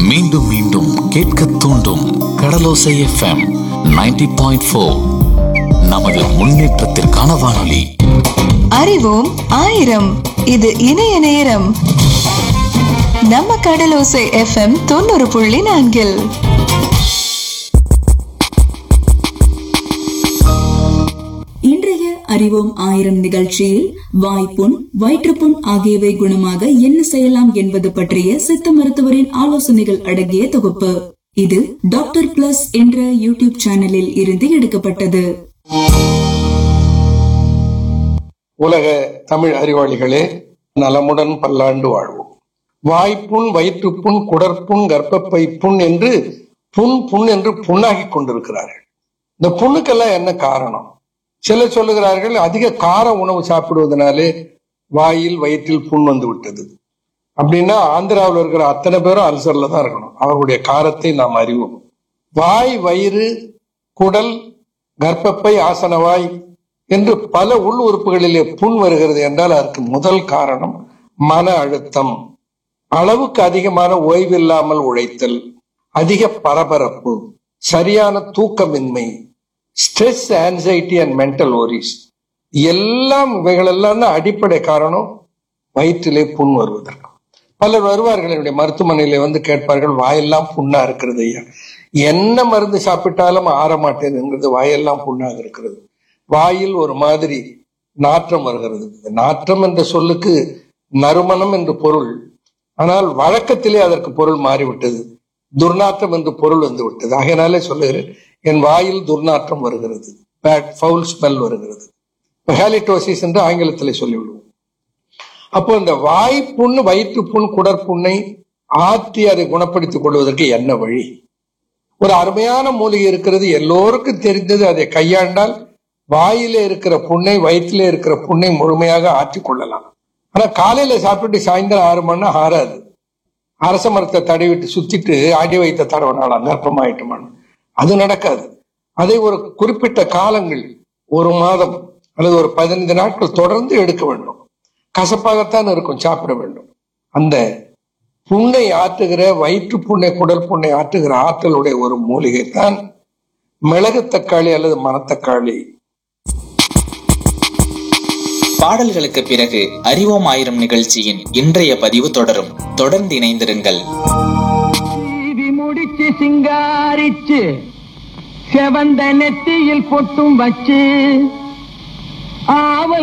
மீண்டும் மீண்டும் கேட்க தூண்டும் கடலோசை எஃப்எம் 90.4 பாயிண்ட் ஃபோர் நமது முன்னேற்றத்திற்கான வானொலி அறிவோம் ஆயிரம் இது இணைய நேரம் நம்ம கடலோசை எஃப்எம் தொண்ணூறு புள்ளி நான்கில் இன்றைய அறிவோம் ஆயிரம் நிகழ்ச்சியில் வாய்ப்புண் வயிற்றுப்புண் ஆகியவை குணமாக என்ன செய்யலாம் என்பது பற்றிய சித்த மருத்துவரின் ஆலோசனைகள் அடங்கிய தொகுப்பு இது டாக்டர் பிளஸ் என்ற யூடியூப் சேனலில் இருந்து எடுக்கப்பட்டது உலக தமிழ் அறிவாளிகளே நலமுடன் பல்லாண்டு வாழ்வோம் வாய்ப்புண் வயிற்றுப்புண் குடற்புண் கர்ப்பப்பை புண் என்று புண் புண் என்று புண்ணாகி கொண்டிருக்கிறார்கள் இந்த புண்ணுக்கெல்லாம் என்ன காரணம் சிலர் சொல்லுகிறார்கள் அதிக கார உணவு சாப்பிடுவதனாலே வாயில் வயிற்றில் புண் வந்து விட்டது அப்படின்னா ஆந்திராவில் இருக்கிற அத்தனை பேரும் அல்சர்ல தான் இருக்கணும் அவர்களுடைய காரத்தை நாம் அறிவோம் வாய் வயிறு குடல் கர்ப்பப்பை ஆசனவாய் என்று பல உள் உறுப்புகளிலே புண் வருகிறது என்றால் அதற்கு முதல் காரணம் மன அழுத்தம் அளவுக்கு அதிகமான ஓய்வில்லாமல் உழைத்தல் அதிக பரபரப்பு சரியான தூக்கமின்மை stress anxiety and mental worries எல்லாம் இவைகளெல்லாம் தான் அடிப்படை காரணம் வயிற்றிலே புண் வருவதற்கு பலர் வருவார்கள் என்னுடைய மருத்துவமனையில வந்து கேட்பார்கள் வாயெல்லாம் புண்ணா இருக்கிறது ஐயா என்ன மருந்து சாப்பிட்டாலும் ஆற மாட்டேங்குது வாயெல்லாம் புண்ணாக இருக்கிறது வாயில் ஒரு மாதிரி நாற்றம் வருகிறது இந்த நாற்றம் என்ற சொல்லுக்கு நறுமணம் என்று பொருள் ஆனால் வழக்கத்திலே அதற்கு பொருள் மாறிவிட்டது துர்நாற்றம் என்று பொருள் வந்து விட்டது ஆகையினாலே சொல்லுகிறேன் என் வாயில் துர்நாற்றம் வருகிறது பேட் ஃபவுல் ஸ்மெல் வருகிறது ஹேலிட்டோசிஸ் என்று ஆங்கிலத்திலே சொல்லிவிடுவோம் அப்போ இந்த வாய்ப்புண் வயிற்றுப்புண் குடற்புண்ணை ஆற்றி அதை குணப்படுத்திக் கொள்வதற்கு என்ன வழி ஒரு அருமையான மூலிகை இருக்கிறது எல்லோருக்கும் தெரிந்தது அதை கையாண்டால் வாயிலே இருக்கிற புண்ணை வயிற்றிலே இருக்கிற புண்ணை முழுமையாக ஆற்றிக் கொள்ளலாம் ஆனா காலையில சாப்பிட்டு சாயந்தரம் ஆறு மணி நேரம் ஆறாது அரச மரத்தை தடவிட்டு சுத்திட்டு அடி வைத்த தடவனாலாம் கர்ப்பமாயிட்டுமான்னு அது நடக்காது அதை ஒரு குறிப்பிட்ட காலங்கள் ஒரு மாதம் அல்லது ஒரு பதினைந்து நாட்கள் தொடர்ந்து எடுக்க வேண்டும் கசப்பாகத்தான் இருக்கும் சாப்பிட வேண்டும் அந்த புண்ணை ஆற்றுகிற வயிற்று புண்ணை குடல் புண்ணை ஆற்றுகிற ஆற்றலுடைய ஒரு மூலிகை தான் மிளகு தக்காளி அல்லது மணத்தக்காளி பாடல்களுக்கு பிறகு அறிவோம் ஆயிரம் நிகழ்ச்சியின் இன்றைய பதிவு தொடரும் தொடர்ந்து இணைந்திருங்கள் சீவி முடிச்சு சிங்காரிச்சு செவந்த நெத்தியில் பொட்டும் வச்சு ஆவல்